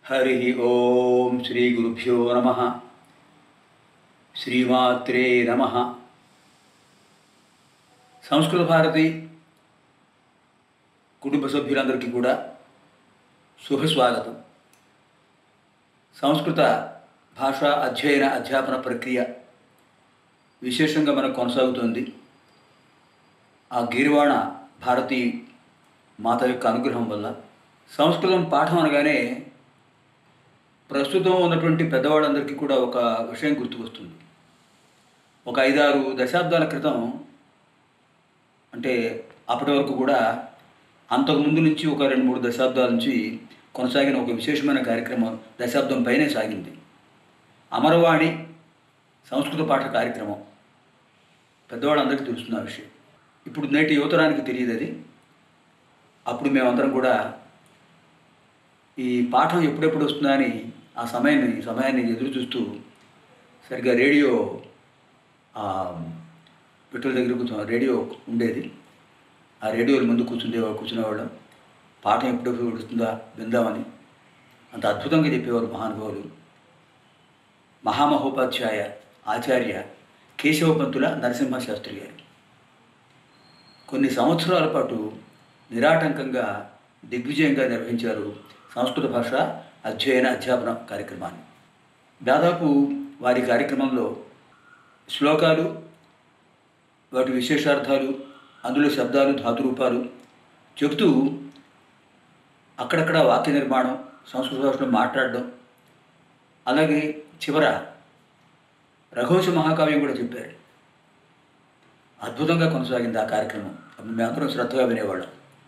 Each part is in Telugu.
హరి ఓం శ్రీ గురుభ్యో నమ శ్రీమాత్రే నమ సంస్కృత భారతి కుటుంబ సభ్యులందరికీ కూడా శుభస్వాగతం సంస్కృత భాషా అధ్యయన అధ్యాపన ప్రక్రియ విశేషంగా మనకు కొనసాగుతోంది ఆ గీర్వాణ భారతి మాత యొక్క అనుగ్రహం వల్ల సంస్కృతం పాఠం అనగానే ప్రస్తుతం ఉన్నటువంటి పెద్దవాళ్ళందరికీ కూడా ఒక విషయం గుర్తుకొస్తుంది ఒక ఐదారు దశాబ్దాల క్రితం అంటే అప్పటి వరకు కూడా అంతకుముందు నుంచి ఒక రెండు మూడు దశాబ్దాల నుంచి కొనసాగిన ఒక విశేషమైన కార్యక్రమం దశాబ్దం పైనే సాగింది అమరవాణి సంస్కృత పాఠ కార్యక్రమం పెద్దవాళ్ళందరికీ తెలుస్తున్న విషయం ఇప్పుడు నేటి యువతరానికి తెలియదు అది అప్పుడు మేమందరం కూడా ఈ పాఠం ఎప్పుడెప్పుడు వస్తుందా అని ఆ సమయాన్ని సమయాన్ని ఎదురు చూస్తూ సరిగ్గా రేడియో ఆ, పెట్రోల్ దగ్గర కూర్చో రేడియో ఉండేది ఆ రేడియోల ముందు కూర్చుండేవాడు కూర్చునేవాళ్ళం పాఠం ఎప్పుడెప్పుడు వస్తుందా విందామని అంత అద్భుతంగా చెప్పేవారు మహానుభావులు మహామహోపాధ్యాయ ఆచార్య కేశవపంతుల నరసింహ శాస్త్రి గారు కొన్ని సంవత్సరాల పాటు నిరాటంకంగా దిగ్విజయంగా నిర్వహించారు సంస్కృత భాష అధ్యయన అధ్యాపన కార్యక్రమాన్ని దాదాపు వారి కార్యక్రమంలో శ్లోకాలు వాటి విశేషార్థాలు అందులో శబ్దాలు ధాతురూపాలు చెబుతూ అక్కడక్కడ వాక్య నిర్మాణం సంస్కృత భాషలో మాట్లాడడం అలాగే చివర రఘోష మహాకావ్యం కూడా చెప్పారు అద్భుతంగా కొనసాగింది ఆ కార్యక్రమం అప్పుడు మేమందరం శ్రద్ధగా వినేవాళ్ళం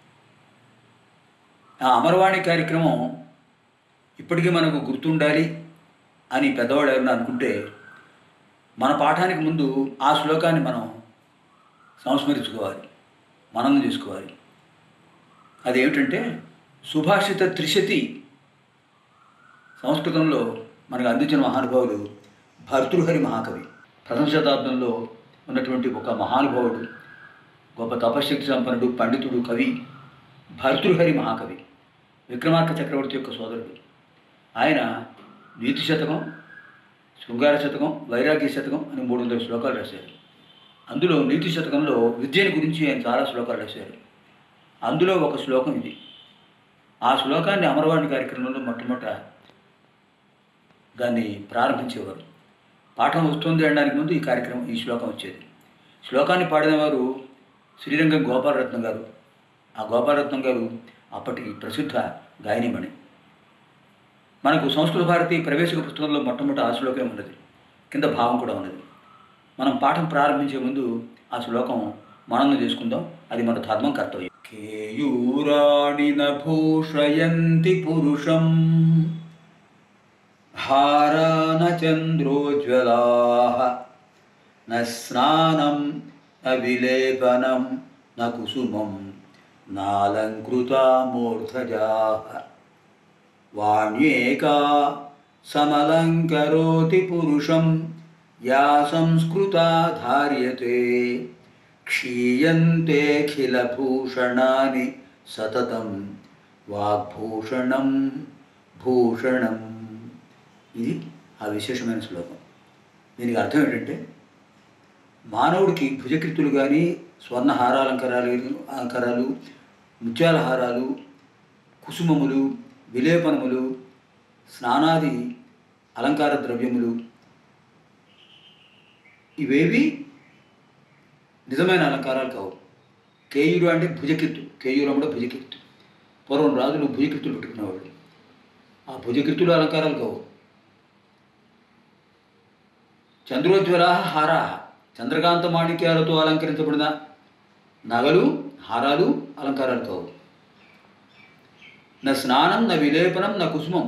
ఆ అమరవాణి కార్యక్రమం ఇప్పటికీ మనకు గుర్తుండాలి అని పెద్దవాళ్ళు ఎవరైనా అనుకుంటే మన పాఠానికి ముందు ఆ శ్లోకాన్ని మనం సంస్మరించుకోవాలి మననం చేసుకోవాలి అదేమిటంటే సుభాషిత త్రిశతి సంస్కృతంలో మనకు అందించిన మహానుభావులు భర్తృహరి మహాకవి ప్రథమ శతాబ్దంలో ఉన్నటువంటి ఒక మహానుభావుడు గొప్ప తపశక్తి సంపన్నుడు పండితుడు కవి భర్తృహరి మహాకవి విక్రమార్క చక్రవర్తి యొక్క సోదరుడు ఆయన నీతి శతకం శృంగార శతకం వైరాగ్య శతకం అని మూడు వందల శ్లోకాలు రాశారు అందులో నీతి శతకంలో విద్యని గురించి ఆయన చాలా శ్లోకాలు రాశారు అందులో ఒక శ్లోకం ఇది ఆ శ్లోకాన్ని అమరవాణి కార్యక్రమంలో మొట్టమొదట దాన్ని ప్రారంభించేవారు పాఠం వస్తుంది అనడానికి ముందు ఈ కార్యక్రమం ఈ శ్లోకం వచ్చేది శ్లోకాన్ని పాడిన వారు శ్రీరంగం గోపాలరత్నం గారు ఆ గోపాలరత్నం గారు అప్పటి ప్రసిద్ధ గాయనిమణి మనకు సంస్కృత భారతి ప్రవేశిక పుస్తకంలో మొట్టమొదటి ఆ శ్లోకం ఉన్నది కింద భావం కూడా ఉన్నది మనం పాఠం ప్రారంభించే ముందు ఆ శ్లోకం మననం చేసుకుందాం అది మన ధర్మం కర్తవ్యం కేయూరాణి నభూషయంతి పురుషం హారాన చంద్రోజ్వలా న స్నానం న విలేపనం న కుసుమం నాలంకృతా మూర్ధజా వాణ్యేకా సమలంకరోతి పురుషం యా సంస్కృతా ధార్యతే క్షీయంతేఖిలభూషణాని సతతం వాగ్భూషణం భూషణం ఇది ఆ విశేషమైన శ్లోకం దీనికి అర్థం ఏంటంటే మానవుడికి భుజకృతులు కానీ స్వర్ణ హారాలంకరాలు అలంకారాలు ముత్యాల హారాలు కుసుమములు విలేపనములు స్నానాది అలంకార ద్రవ్యములు ఇవేవి నిజమైన అలంకారాలు కావు కేయుడు అంటే భుజకీర్తు కేయూరం కూడా భుజకీర్తు పూర్వం రాజులు భుజకీర్తులు పెట్టుకునేవాళ్ళు ఆ భుజకీర్తులు అలంకారాలు కావు చంద్రోజ్వల హారా చంద్రకాంత మాణిక్యాలతో అలంకరించబడిన నగలు హారాలు అలంకారాలు కావు నా స్నానం నా విలేపనం నా కుసుమం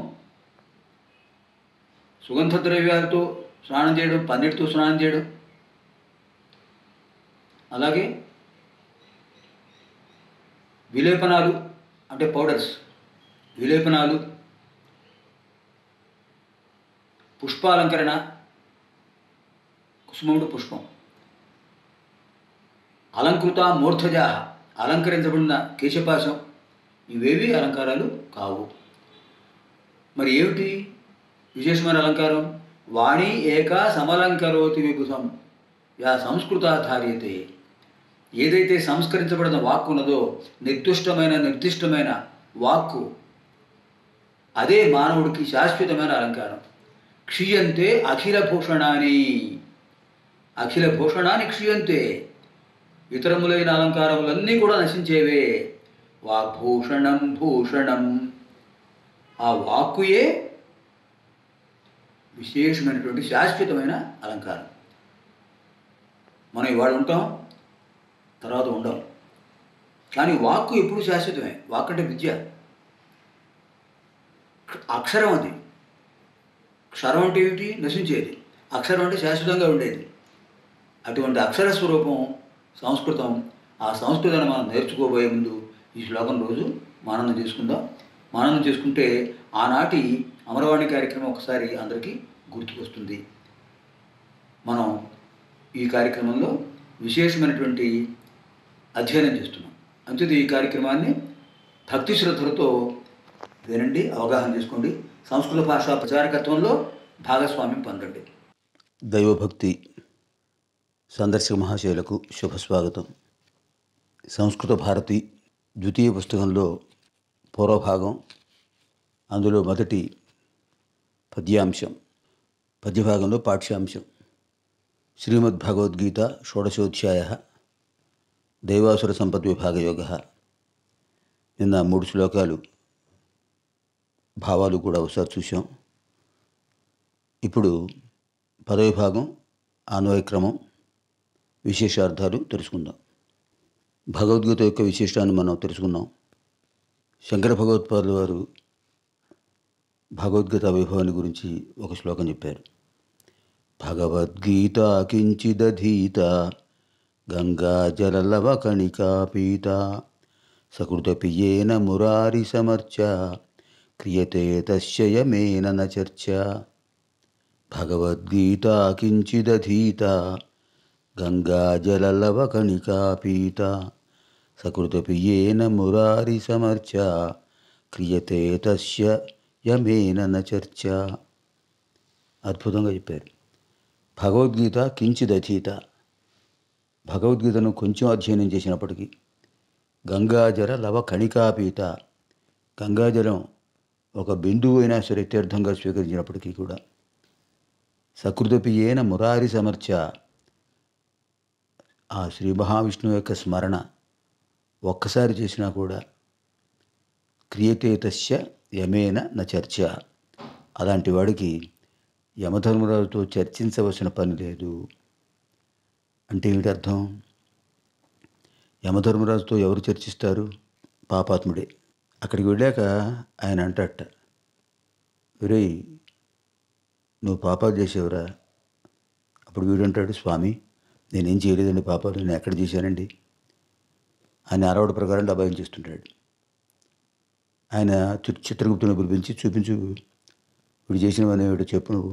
సుగంధ ద్రవ్యాలతో స్నానం చేయడం పన్నీటితో స్నానం చేయడం అలాగే విలేపనాలు అంటే పౌడర్స్ విలేపనాలు పుష్పాలంకరణ కుసుమముడు పుష్పం అలంకృత మూర్ధజా అలంకరించబడిన కేశపాశం ఇవేవి అలంకారాలు కావు మరి ఏమిటి విశేషమైన అలంకారం వాణి ఏకా సమలంకరోతి విభుసం యా సంస్కృతాధార్యతే ఏదైతే సంస్కరించబడిన వాక్కు ఉన్నదో నిర్దిష్టమైన నిర్దిష్టమైన వాక్కు అదే మానవుడికి శాశ్వతమైన అలంకారం క్షీయంతే అఖిల భూషణాని అఖిల భూషణాన్ని క్షీయంతే ఇతరములైన అలంకారములన్నీ కూడా నశించేవే వాగ్భూషణం భూషణం ఆ వాక్కుయే విశేషమైనటువంటి శాశ్వతమైన అలంకారం మనం ఇవాళ ఉంటాం తర్వాత ఉండం కానీ వాక్కు ఎప్పుడు శాశ్వతమే వాక్ అంటే విద్య అక్షరం అది క్షరం అంటే ఏమిటి నశించేది అక్షరం అంటే శాశ్వతంగా ఉండేది అటువంటి అక్షర స్వరూపం సంస్కృతం ఆ సంస్కృతాన్ని మనం నేర్చుకోబోయే ముందు ఈ శ్లోకం రోజు మానందం చేసుకుందాం మానందం చేసుకుంటే ఆనాటి అమరవాణి కార్యక్రమం ఒకసారి అందరికీ గుర్తుకొస్తుంది మనం ఈ కార్యక్రమంలో విశేషమైనటువంటి అధ్యయనం చేస్తున్నాం అంతే ఈ కార్యక్రమాన్ని భక్తి శ్రద్ధలతో వినండి అవగాహన చేసుకోండి సంస్కృత భాషా ప్రచారకత్వంలో భాగస్వామ్యం పొందండి దైవభక్తి సందర్శక మహాశయులకు శుభస్వాగతం సంస్కృత భారతి ద్వితీయ పుస్తకంలో పూర్వభాగం అందులో మొదటి పద్యాంశం పద్యభాగంలో పాఠ్యాంశం శ్రీమద్ భగవద్గీత షోడశోధ్యాయ దైవాసుర సంపద్ విభాగ యోగ నిన్న మూడు శ్లోకాలు భావాలు కూడా ఒకసారి చూసాం ఇప్పుడు పదవి భాగం అన్వయక్రమం విశేషార్థాలు తెలుసుకుందాం భగవద్గీత యొక్క విశిష్టాన్ని మనం తెలుసుకున్నాం శంకర భగవత్పాదుల వారు భగవద్గీత వైభవాన్ని గురించి ఒక శ్లోకం చెప్పారు భగవద్గీత కించిదధీత గంగాజలలవ కణికా పీత సకృతపియేన మురారి సమర్చ క్రియతే తస్యయమేన న చర్చ భగవద్గీత కించిదధీత గంగాజలలవ కణికా పీత సకృతపియేన మురారి సమర్చ క్రియతే తస్య యమేన న చర్చ అద్భుతంగా చెప్పారు భగవద్గీత కించిదధీత భగవద్గీతను కొంచెం అధ్యయనం చేసినప్పటికీ గంగాజల లవ కణికాపీత గంగాజలం ఒక బిందువు అయినా సరే తీర్థంగా స్వీకరించినప్పటికీ కూడా సకృతపియేన మురారి సమర్చ ఆ శ్రీ మహావిష్ణువు యొక్క స్మరణ ఒక్కసారి చేసినా కూడా క్రియతే తస్య యమేన న చర్చ అలాంటి వాడికి యమధర్మరాజుతో చర్చించవలసిన పని లేదు అంటే ఏమిటి అర్థం యమధర్మరాజుతో ఎవరు చర్చిస్తారు పాపాత్ముడే అక్కడికి వెళ్ళాక ఆయన అంటట ఒరే నువ్వు పాపాలు చేసేవరా అప్పుడు వీడంటాడు స్వామి నేనేం చేయలేదండి పాపాలు నేను ఎక్కడ చేశానండి ఆయన అరవడ ప్రకారం డబ్బాయం చేస్తుంటాడు ఆయన చి- చిత్రగుప్తుని పిలిపించి చూపించు వీడు చేసినవన్నీ ఏమిటో చెప్పు నువ్వు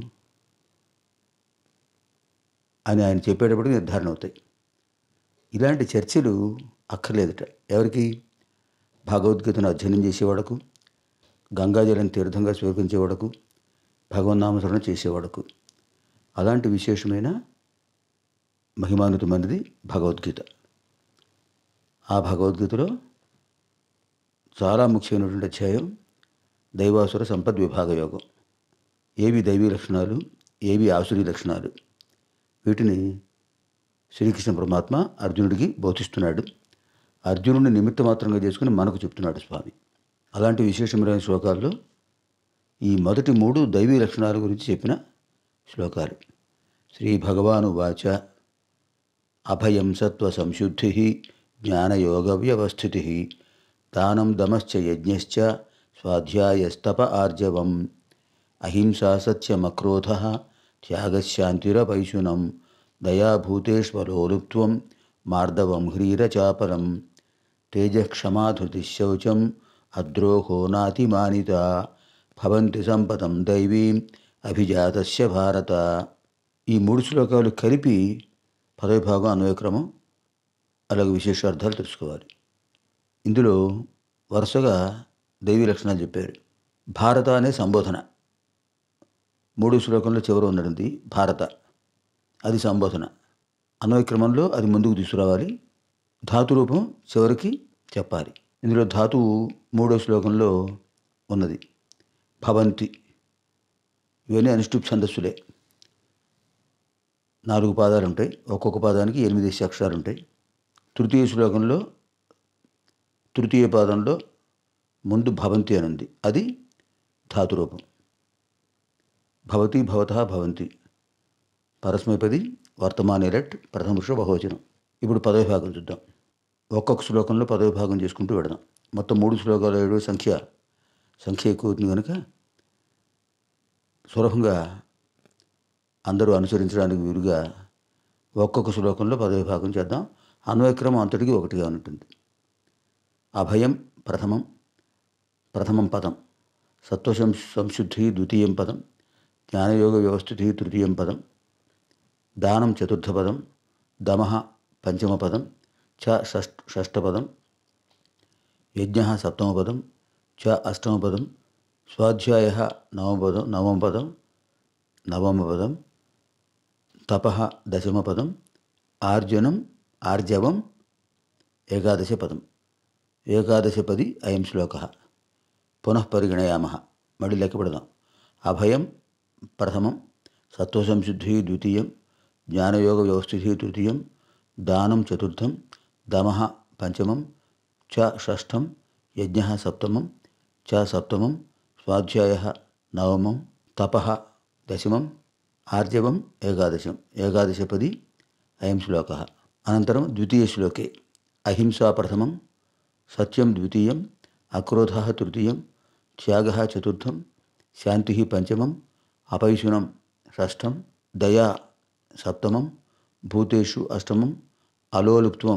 అని ఆయన చెప్పేటప్పటికి నిర్ధారణ అవుతాయి ఇలాంటి చర్చలు అక్కర్లేదట ఎవరికి భగవద్గీతను అధ్యయనం చేసేవాడకు గంగాజలం తీర్థంగా స్వీకరించేవాడకు భగవన్నామస్మరణ చేసేవాడకు అలాంటి విశేషమైన మహిమాన్వితమైనది భగవద్గీత ఆ భగవద్గీతలో చాలా ముఖ్యమైనటువంటి అధ్యాయం దైవాసుర సంపద్ విభాగ యోగం ఏవి దైవీ లక్షణాలు ఏవి ఆసురీ లక్షణాలు వీటిని శ్రీకృష్ణ పరమాత్మ అర్జునుడికి బోధిస్తున్నాడు అర్జునుడిని నిమిత్త మాత్రంగా చేసుకుని మనకు చెప్తున్నాడు స్వామి అలాంటి విశేషమైన శ్లోకాల్లో ఈ మొదటి మూడు దైవీ లక్షణాల గురించి చెప్పిన శ్లోకాలు శ్రీ భగవాను వాచ అభయం సత్వ సంశుద్ధి జ్ఞానయోగ వ్యవస్థితి దానం దమశ్చ యజ్ఞశ్చ స్వాధ్యాయస్తప ఆర్జవం అహింసా సత్యమక్రోధ త్యాగశాంతిరపైశునం దయాభూతేష్వలోలుప్త్వం మార్దవం హ్రీరచాపరం తేజక్షమాధృతిశౌచం అద్రోహో నాతిమానిత భవంతి సంపదం దైవీం అభిజాతస్య భారత ఈ మూడు శ్లోకాలు కలిపి పదవి భాగం అన్వయక్రమం అలాగే విశేషార్థాలు తెలుసుకోవాలి ఇందులో వరుసగా దైవీ లక్షణాలు చెప్పారు భారత అనే సంబోధన మూడు శ్లోకంలో చివర ఉన్నది భారత అది సంబోధన అన్వయక్రమంలో అది ముందుకు తీసుకురావాలి ధాతు రూపం చివరికి చెప్పాలి ఇందులో ధాతువు మూడో శ్లోకంలో ఉన్నది భవంతి ఇవన్నీ అనుష్ఠుప్ ఛందస్సులే నాలుగు పాదాలు ఉంటాయి ఒక్కొక్క పాదానికి ఎనిమిది అక్షరాలు ఉంటాయి తృతీయ శ్లోకంలో తృతీయ పాదంలో ముందు భవంతి అని ఉంది అది ధాతురూపం భవతి భవత భవంతి పరస్మైపది వర్తమానే రెట్ ప్రథమ పురుష బహువచనం ఇప్పుడు పదవి భాగం చూద్దాం ఒక్కొక్క శ్లోకంలో పదవి భాగం చేసుకుంటూ వెడదాం మొత్తం మూడు శ్లోకాలు ఏడు సంఖ్య సంఖ్య ఎక్కువ అవుతుంది కనుక సులభంగా అందరూ అనుసరించడానికి వీలుగా ఒక్కొక్క శ్లోకంలో పదవి భాగం చేద్దాం అన్వయక్రమం అంతటికి ఒకటిగా ఉంటుంది అభయం ప్రథమం ప్రథమం పదం సత్వసం సంశుద్ధి ద్వితీయం పదం జ్ఞానయోగ వ్యవస్థితి తృతీయం పదం దానం చతుర్థ పదం దమః పంచమ పదం చ షష్ఠ షష్ఠపదం యజ్ఞ సప్తమ పదం చ అష్టమ పదం స్వాధ్యాయ నవమపదం నవమ పదం నవమ పదం తప దశమ పదం ఆర్జనం ఆర్జవం ఏకాదశ పదం ఏకాదశపది అయం శ్లోక పునః పరిగణయామ మళ్ళీ లెక్క పెడదాం అభయం ప్రథమం సత్వసంశుద్ధి ద్వితీయం జ్ఞానయోగ వ్యవస్థితి తృతీయం దానం చతుర్థం దమః పంచమం చ షష్ఠం యజ్ఞ సప్తమం చ సప్తమం స్వాధ్యాయ నవమం తప దశమం ఆర్జవం ఏకాదశం ఏకాదశపది అయం శ్లోక అనంతరం ద్వితీయశ్లోకే అహింసా ప్రథమం సత్యం ద్వితీయం అక్రోధ తృతీయం త్యాగ చతుర్థం శాంతి పంచమం అపైశునం షష్ఠం దయా సప్తమం భూతేషు అష్టమం అలోలుప్త్వం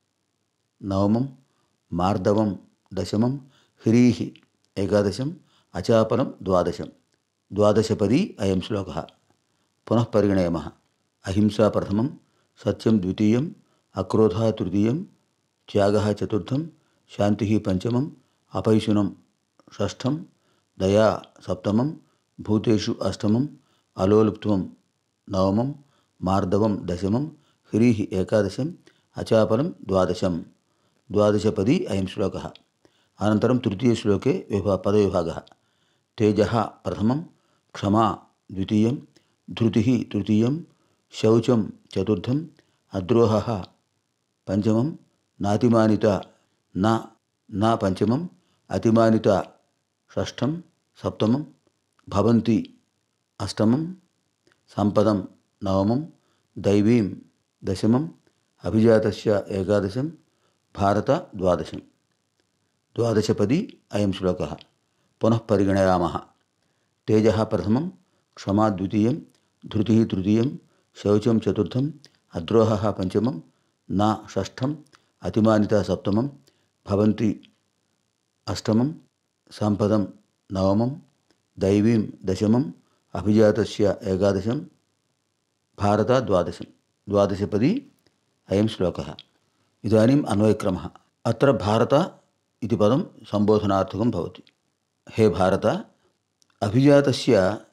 నవమం మార్దవం దశమం హ్రీహి ఏకాదశం అచాపలం ద్వాదశం ద్వాదశపది అయం శ్లోక పునః పరిగణయమ అహింసా ప్రథమం సత్యం ద్వితీయం అక్రోధ తృతీయం త్యాగ చతుర్థం శాంతి పంచమం అపైశునం షష్ఠం దయా సప్తమం భూతేషు అష్టమం అలోలుప్త్వం నవమం మార్దవం దశమం హ్రీహి ఏకాదశం అచాపలం ద్వాదశం ద్వాదశపది అయం శ్లోక అనంతరం తృతీయశ్లోకే విభా పదవిభాగ తేజ ప్రథమం క్షమా ద్వితీయం ధృతి తృతీయం శౌచం చతుర్థం అద్రోహ పంచమం నాతిమానిత నా నా పంచమం అతిమానిత షష్ఠం సప్తమం భవంతి అష్టమం సంపదం నవమం దైవీం దశమం అభిజాతస్య ఏకాదశం భారత ద్వాదశం ద్వాదశపది అయం శ్లోక పునః పరిగణయామ తేజ ప్రథమం క్షమా ద్వితీయం ధృతి తృతీయం శౌచం చతుర్థం అద్రోహ పంచమం నా షష్ఠం అతిమానిత సప్తమం భవంతి అష్టమం సంపదం నవమం దైవీం దశమం అభిజాతస్య ఏకాదశం భారత ద్వాదశం ద్వాదశపది అయం శ్లోక ఇదాनीम् అన్వయక్రమः అత్ర భారత ఇది పదం సంబోధనార్థకం భవతి హే భారత అభిజాతస్య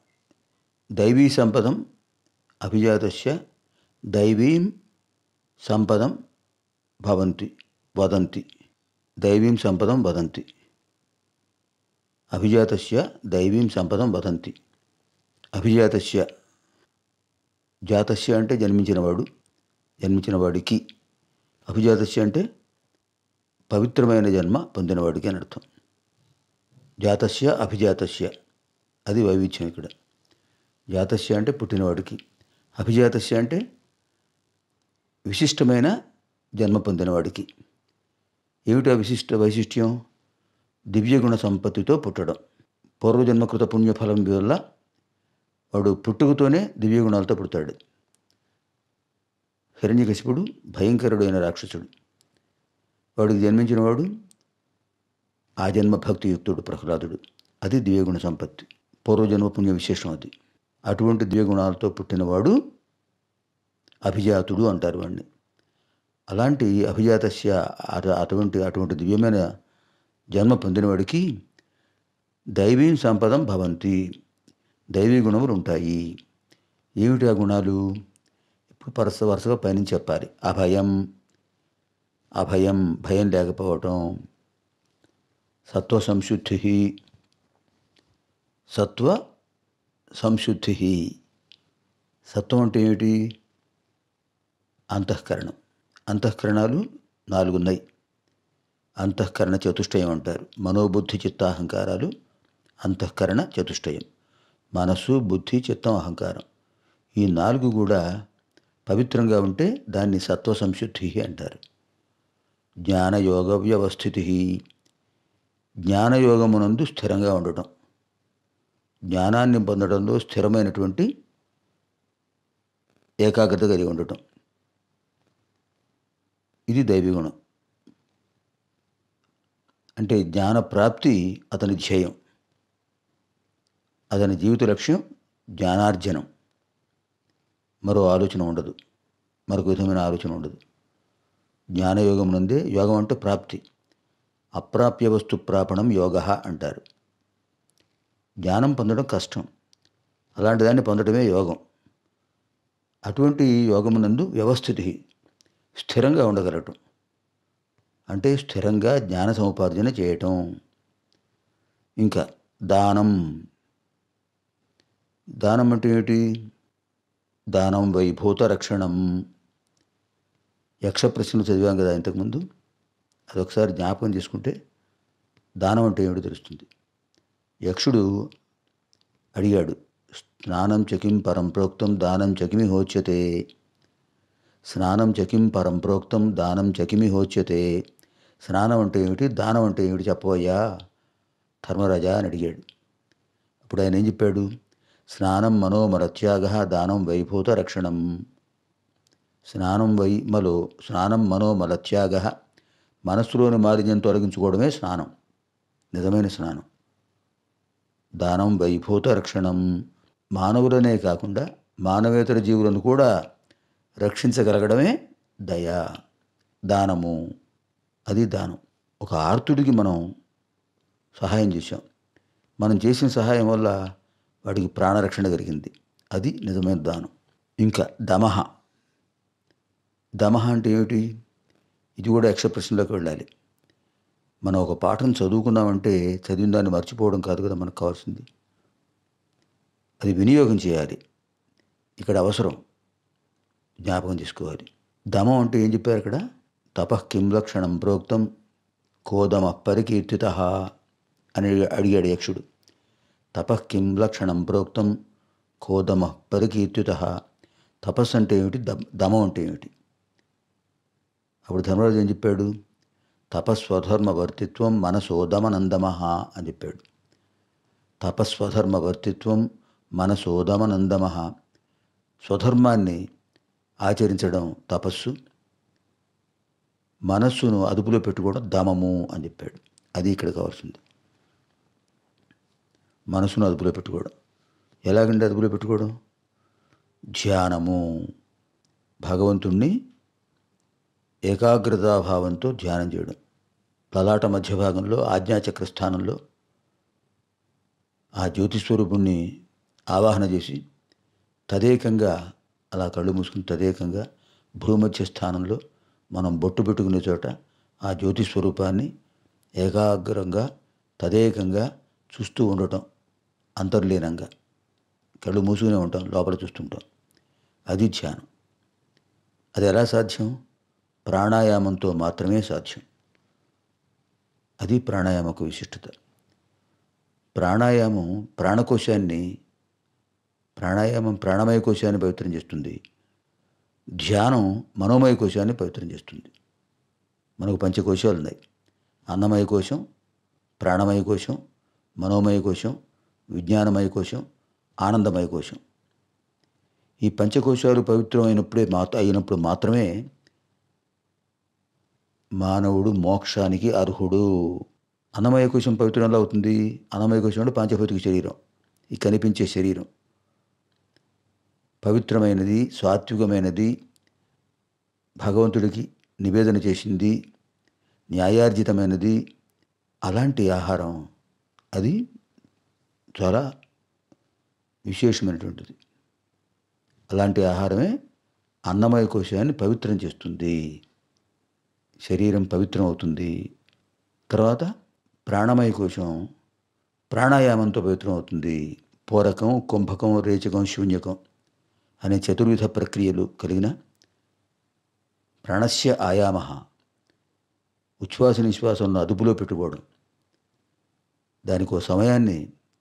దైవీ సంపదం అభిజాతస్య దైవీం సంపదం భవంతి వదంతి దైవీం సంపదం వదంతి అభిజాతస్య దైవీం సంపదం వదంతి అభిజాతస్య జాతస్య అంటే జన్మించినవాడు జన్మించిన వాడికి అభిజాతస్య అంటే పవిత్రమైన జన్మ పొందినవాడికి అని అర్థం జాతస్య అభిజాతస్య అది వైవిధ్యం ఇక్కడ జాతస్య అంటే పుట్టినవాడికి అభిజాతస్య అంటే విశిష్టమైన జన్మ పొందినవాడికి ఏమిటా విశిష్ట వైశిష్ట్యం దివ్యగుణ సంపత్తితో పుట్టడం పూర్వజన్మకృత పుణ్యఫలం వల్ల వాడు పుట్టుకతోనే దివ్యగుణాలతో పుడతాడు హిరణ్యకశిపుడు భయంకరుడైన రాక్షసుడు వాడికి జన్మించినవాడు ఆ జన్మ భక్తియుక్తుడు ప్రహ్లాదుడు అది దివ్యగుణ సంపత్తి పూర్వజన్మ పుణ్య విశేషం అది అటువంటి దివ్యగుణాలతో పుట్టినవాడు అభిజాతుడు అంటారు వాడిని అలాంటి అభిజాతస్య అట- అటువంటి అటువంటి దివ్యమైన జన్మ పొందినవాడికి దైవీ సంపదం భవంతి దైవీ గుణములు ఉంటాయి ఏమిటి ఆ గుణాలు ఇప్పుడు వరుస వరుసగా పైనుంచి చెప్పాలి అభయం అభయం భయం లేకపోవటం సత్వ సంశుద్ధి సత్వ సంశుద్ధి సత్వం అంటే ఏమిటి అంతఃకరణం అంతఃకరణాలు నాలుగున్నాయి అంతఃకరణ చతుష్టయం అంటారు మనోబుద్ధి చిత్తాహంకారాలు అంతఃకరణ చతుష్టయం మనస్సు బుద్ధి చిత్తం అహంకారం ఈ నాలుగు కూడా పవిత్రంగా ఉంటే దాన్ని సత్వ సంశుద్ధి అంటారు జ్ఞానయోగ వ్యవస్థితి జ్ఞానయోగమునందు స్థిరంగా ఉండటం జ్ఞానాన్ని పొందడంలో స్థిరమైనటువంటి ఏకాగ్రత కలిగి ఉండటం ఇది దైవగుణం అంటే జ్ఞాన ప్రాప్తి అతని ధ్యేయం అతని జీవిత లక్ష్యం జ్ఞానార్జనం మరో ఆలోచన ఉండదు మరొక విధమైన ఆలోచన ఉండదు జ్ఞానయోగం నందే యోగం అంటే ప్రాప్తి అప్రాప్య వస్తు ప్రాపణం యోగ అంటారు జ్ఞానం పొందడం కష్టం అలాంటి దాన్ని పొందడమే యోగం అటువంటి యోగమునందు వ్యవస్థితి స్థిరంగా ఉండగలటం అంటే స్థిరంగా జ్ఞాన సముపార్జన చేయటం ఇంకా దానం దానం అంటే ఏమిటి దానం వైభూత రక్షణం యక్ష ప్రశ్నలు చదివాం కదా ఇంతకుముందు అదొకసారి జ్ఞాపకం చేసుకుంటే దానం అంటే ఏమిటో తెలుస్తుంది యక్షుడు అడిగాడు స్నానం చకిం పరం ప్రోక్తం దానం చకిమి హోచ్యతే స్నానం చకిం పరం ప్రోక్తం దానం చకిమి హోచ్యతే స్నానం అంటే ఏమిటి దానం అంటే ఏమిటి చెప్పవయ్యా ధర్మరాజా అని అడిగాడు అప్పుడు ఆయన ఏం చెప్పాడు స్నానం మనోమరత్యాగ దానం వైభూత రక్షణం స్నానం వై మలో స్నానం మనోమలత్యాగ మనస్సులోని మాలిన్యం తొలగించుకోవడమే స్నానం నిజమైన స్నానం దానం వైభూత రక్షణం మానవులనే కాకుండా మానవేతర జీవులను కూడా రక్షించగలగడమే దయ దానము అది దానం ఒక ఆర్తుడికి మనం సహాయం చేశాం మనం చేసిన సహాయం వల్ల వాడికి ప్రాణరక్షణ కలిగింది అది నిజమైన దానం ఇంకా దమహ దమహ అంటే ఏమిటి ఇది కూడా యక్ష ప్రశ్నలోకి వెళ్ళాలి మనం ఒక పాఠం చదువుకున్నామంటే చదివిన దాన్ని మర్చిపోవడం కాదు కదా మనకు కావాల్సింది అది వినియోగం చేయాలి ఇక్కడ అవసరం జ్ఞాపకం చేసుకోవాలి దమం అంటే ఏం చెప్పారు అక్కడ తపః కిం లక్షణం ప్రోక్తం కోదమ పరికీర్తిత అని అడిగాడు యక్షుడు తపః కిం లక్షణం ప్రోక్తం కోదమ పరికీర్తిత తపస్సు అంటే ఏమిటి దమ్ దమం అంటే ఏమిటి అప్పుడు ధర్మరాజు ఏం చెప్పాడు తపస్వధర్మవర్తిత్వం మనసోదమనందమ అని చెప్పాడు తపస్వధర్మవర్తిత్వం మనసోదమనందమ స్వధర్మాన్ని ఆచరించడం తపస్సు మనస్సును అదుపులో పెట్టుకోవడం దమము అని చెప్పాడు అది ఇక్కడ కావాల్సింది మనసును అదుపులో పెట్టుకోవడం ఎలాగంటే అదుపులో పెట్టుకోవడం ధ్యానము భగవంతుణ్ణి ఏకాగ్రతాభావంతో ధ్యానం చేయడం లలాట మధ్య భాగంలో ఆజ్ఞాచక్ర స్థానంలో ఆ జ్యోతిస్వరూపుణ్ణి ఆవాహన చేసి తదేకంగా అలా కళ్ళు మూసుకుని తదేకంగా భూమధ్య స్థానంలో మనం బొట్టు పెట్టుకునే చోట ఆ జ్యోతి స్వరూపాన్ని ఏకాగ్రంగా తదేకంగా చూస్తూ ఉండటం అంతర్లీనంగా కళ్ళు మూసుకునే ఉంటాం లోపల చూస్తుంటాం అది ధ్యానం అది ఎలా సాధ్యం ప్రాణాయామంతో మాత్రమే సాధ్యం అది ప్రాణాయామకు విశిష్టత ప్రాణాయామం ప్రాణకోశాన్ని ప్రాణాయామం ప్రాణమయ కోశాన్ని పవిత్రం చేస్తుంది ధ్యానం మనోమయ కోశాన్ని పవిత్రం చేస్తుంది మనకు పంచకోశాలు ఉన్నాయి అన్నమయ కోశం ప్రాణమయ కోశం మనోమయ కోశం విజ్ఞానమయ కోశం ఆనందమయ కోశం ఈ పంచకోశాలు పవిత్రమైనప్పుడే మాత అయినప్పుడు మాత్రమే మానవుడు మోక్షానికి అర్హుడు అన్నమయ కోశం పవిత్రం ఎలా అవుతుంది అన్నమయ కోశం అంటే పాంచభౌతిక శరీరం ఈ కనిపించే శరీరం పవిత్రమైనది సాత్వికమైనది భగవంతుడికి నివేదన చేసింది న్యాయార్జితమైనది అలాంటి ఆహారం అది చాలా విశేషమైనటువంటిది అలాంటి ఆహారమే అన్నమయ కోశాన్ని పవిత్రం చేస్తుంది శరీరం పవిత్రం అవుతుంది తర్వాత ప్రాణమయ కోశం ప్రాణాయామంతో పవిత్రం అవుతుంది పూరకం కుంభకం రేచకం శూన్యకం అనే చతుర్విధ ప్రక్రియలు కలిగిన ప్రాణస్య ఆయామ ఉచ్ఛ్వాస నిశ్వాసంలో అదుపులో పెట్టుకోవడం దానికి ఒక సమయాన్ని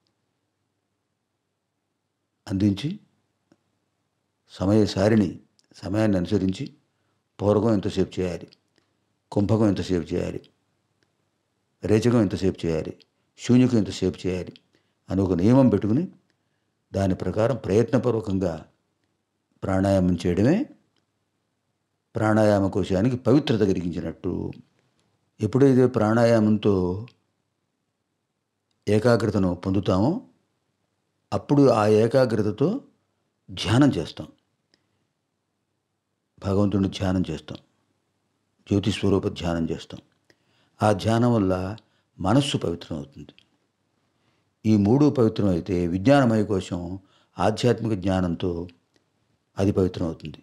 అందించి సమయ సారిని సమయాన్ని అనుసరించి పూరకం ఎంతసేపు చేయాలి కుంభకం ఎంతసేపు చేయాలి రేచకం ఎంతసేపు చేయాలి శూన్యకం ఎంతసేపు చేయాలి అని ఒక నియమం పెట్టుకుని దాని ప్రకారం ప్రయత్నపూర్వకంగా ప్రాణాయామం చేయడమే ప్రాణాయామ కోశానికి పవిత్రత కలిగించినట్టు ఎప్పుడైతే ప్రాణాయామంతో ఏకాగ్రతను పొందుతామో అప్పుడు ఆ ఏకాగ్రతతో ధ్యానం చేస్తాం భగవంతుడిని ధ్యానం చేస్తాం జ్యోతి స్వరూప ధ్యానం చేస్తాం ఆ ధ్యానం వల్ల మనస్సు పవిత్రం అవుతుంది ఈ మూడు పవిత్రం అయితే విజ్ఞానమయ కోసం ఆధ్యాత్మిక జ్ఞానంతో అది పవిత్రం అవుతుంది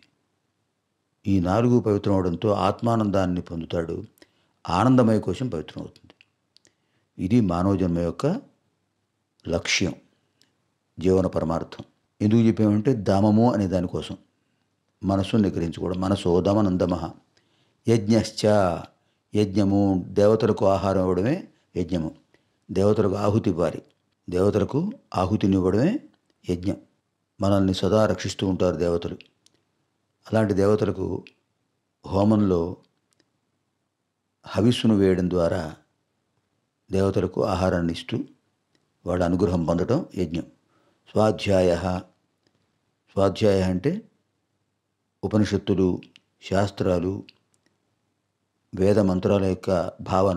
ఈ నాలుగు పవిత్రం అవడంతో ఆత్మానందాన్ని పొందుతాడు ఆనందమయ కోసం పవిత్రం అవుతుంది ఇది మానవ జన్మ యొక్క లక్ష్యం జీవన పరమార్థం ఎందుకు చెప్పామంటే దమము అనే దానికోసం మనస్సును నిగ్రహించుకోవడం మనసో దమనందమ యజ్ఞశ్చ యజ్ఞము దేవతలకు ఆహారం ఇవ్వడమే యజ్ఞము దేవతలకు ఆహుతి ఇవ్వాలి దేవతలకు ఆహుతిని ఇవ్వడమే యజ్ఞం మనల్ని సదా రక్షిస్తూ ఉంటారు దేవతలు అలాంటి దేవతలకు హోమంలో హవిస్సును వేయడం ద్వారా దేవతలకు ఆహారాన్ని ఇస్తూ వాళ్ళ అనుగ్రహం పొందడం యజ్ఞం స్వాధ్యాయ స్వాధ్యాయ అంటే ఉపనిషత్తులు శాస్త్రాలు వేద మంత్రాల యొక్క భావన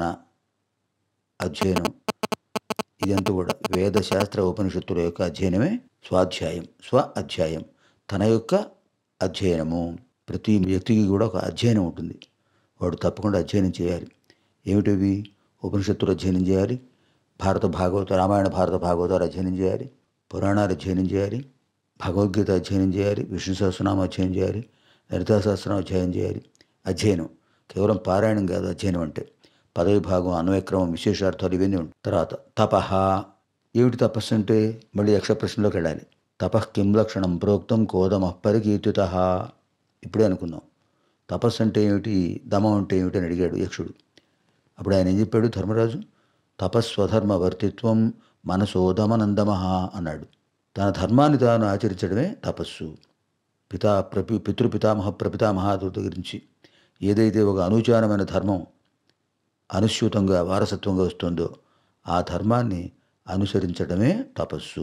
అధ్యయనం ఇదంతా కూడా వేద శాస్త్ర ఉపనిషత్తుల యొక్క అధ్యయనమే స్వాధ్యాయం స్వ అధ్యాయం తన యొక్క అధ్యయనము ప్రతి వ్యక్తికి కూడా ఒక అధ్యయనం ఉంటుంది వాడు తప్పకుండా అధ్యయనం చేయాలి ఏమిటివి ఉపనిషత్తులు అధ్యయనం చేయాలి భారత భాగవత రామాయణ భారత భాగవతాలు అధ్యయనం చేయాలి పురాణాలు అధ్యయనం చేయాలి భగవద్గీత అధ్యయనం చేయాలి విష్ణు సహస్రనామం అధ్యయనం చేయాలి లలితా సహస్రనామం అధ్యయనం చేయాలి అధ్యయనం కేవలం పారాయణం కాదు అధ్యయనం అంటే పదవి భాగం అన్వయక్రమం విశేషార్థాలు ఇవన్నీ ఉంటాయి తర్వాత తపహ ఏమిటి తపస్సు అంటే మళ్ళీ యక్ష ప్రశ్నలోకి వెళ్ళాలి తపః కిం లక్షణం ప్రోక్తం కోదమ పరికీర్తిత ఇప్పుడే అనుకున్నాం తపస్సు అంటే ఏమిటి దమం అంటే ఏమిటి అని అడిగాడు యక్షుడు అప్పుడు ఆయన ఏం చెప్పాడు ధర్మరాజు తపస్వధర్మ వర్తిత్వం మనసోదమనందమ అన్నాడు తన ధర్మాన్ని తాను ఆచరించడమే తపస్సు పితా ప్రపి పితృపితామహ ప్రపితామహాదుల గురించి ఏదైతే ఒక అనుచారమైన ధర్మం అనుస్యూతంగా వారసత్వంగా వస్తుందో ఆ ధర్మాన్ని అనుసరించడమే తపస్సు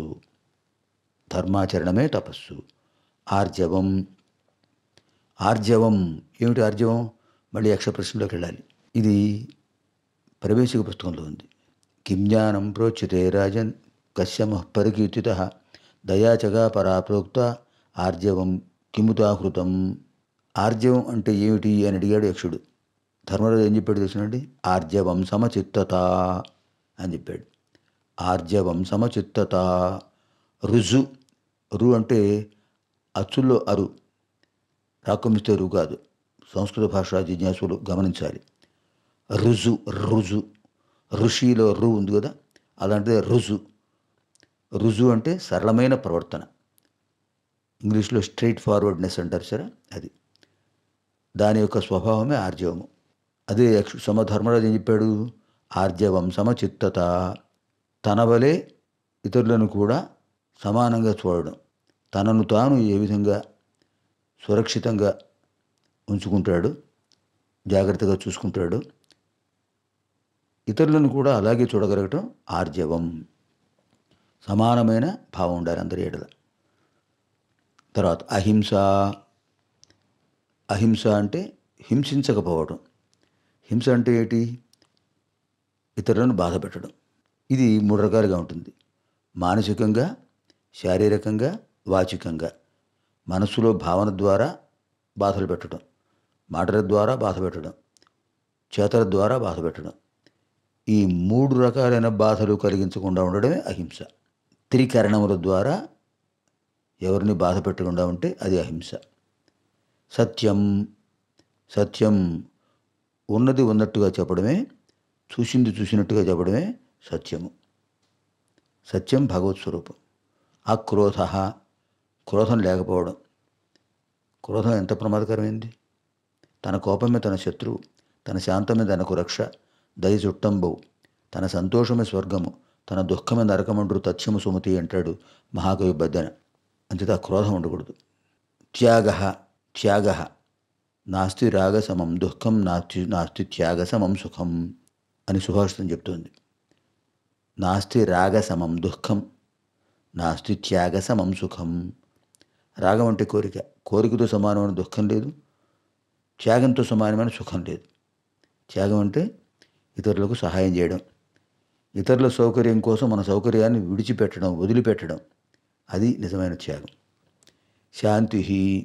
ధర్మాచరణమే తపస్సు ఆర్జవం ఆర్జవం ఏమిటి ఆర్జవం మళ్ళీ యక్ష ప్రశ్నలోకి వెళ్ళాలి ఇది ప్రవేశిక పుస్తకంలో ఉంది కిం జ్ఞానం ప్రోచ్యతే రాజన్ కశ్యమ పరికీర్తిత దయాచగా పరా ప్రోక్త ఆర్జవం కిముతాహృతం ఆర్జవం అంటే ఏమిటి అని అడిగాడు యక్షుడు ధర్మరాజు ఏం చెప్పాడు తెలుసునండి ఆర్జవం సమచిత్తత అని చెప్పాడు ఆర్జవం సమచిత్తత రుజు రు అంటే అచ్చుల్లో అరు రాకమిస్తే రు కాదు సంస్కృత భాషా జిజ్ఞాసులు గమనించాలి రుజు రుజు ఋషిలో రు ఉంది కదా అలాంటిదే రుజు రుజు అంటే సరళమైన ప్రవర్తన ఇంగ్లీష్లో స్ట్రైట్ ఫార్వర్డ్నెస్ అంటారు సరే అది దాని యొక్క స్వభావమే ఆర్జవము అదే యక్ష సమధర్మరాజు ఏం చెప్పాడు ఆర్జవం సమచిత్తత తన వలె ఇతరులను కూడా సమానంగా చూడడం తనను తాను ఏ విధంగా సురక్షితంగా ఉంచుకుంటాడు జాగ్రత్తగా చూసుకుంటాడు ఇతరులను కూడా అలాగే చూడగలగటం ఆర్జవం సమానమైన భావం ఉండాలి అందరి ఏడల తర్వాత అహింస అహింస అంటే హింసించకపోవడం హింస అంటే ఏంటి ఇతరులను బాధ పెట్టడం ఇది మూడు రకాలుగా ఉంటుంది మానసికంగా శారీరకంగా వాచికంగా మనసులో భావన ద్వారా బాధలు పెట్టడం మాటల ద్వారా బాధ పెట్టడం చేతల ద్వారా బాధ పెట్టడం ఈ మూడు రకాలైన బాధలు కలిగించకుండా ఉండడమే అహింస త్రికరణముల ద్వారా ఎవరిని బాధ పెట్టకుండా ఉంటే అది అహింస సత్యం సత్యం ఉన్నది ఉన్నట్టుగా చెప్పడమే చూసింది చూసినట్టుగా చెప్పడమే సత్యము సత్యం భగవత్ స్వరూపం అక్రోధ క్రోధం లేకపోవడం క్రోధం ఎంత ప్రమాదకరమైంది తన కోపమే తన శత్రువు తన శాంతమే తనకు రక్ష దయ చుట్టంబవు తన సంతోషమే స్వర్గము తన దుఃఖమే నరకమండ్రు తథ్యము సుమతి అంటాడు మహాకవి బద్దెన అంచేత ఆ క్రోధం ఉండకూడదు త్యాగ త్యాగ నాస్తి రాగసమం దుఃఖం నాస్తి నాస్తి త్యాగసమం సుఖం అని సుభాషితం చెప్తోంది నాస్తి రాగసమం దుఃఖం నాస్తి త్యాగసమం సుఖం రాగం అంటే కోరిక కోరికతో సమానమైన దుఃఖం లేదు త్యాగంతో సమానమైన సుఖం లేదు త్యాగం అంటే ఇతరులకు సహాయం చేయడం ఇతరుల సౌకర్యం కోసం మన సౌకర్యాన్ని విడిచిపెట్టడం వదిలిపెట్టడం అది నిజమైన త్యాగం శాంతి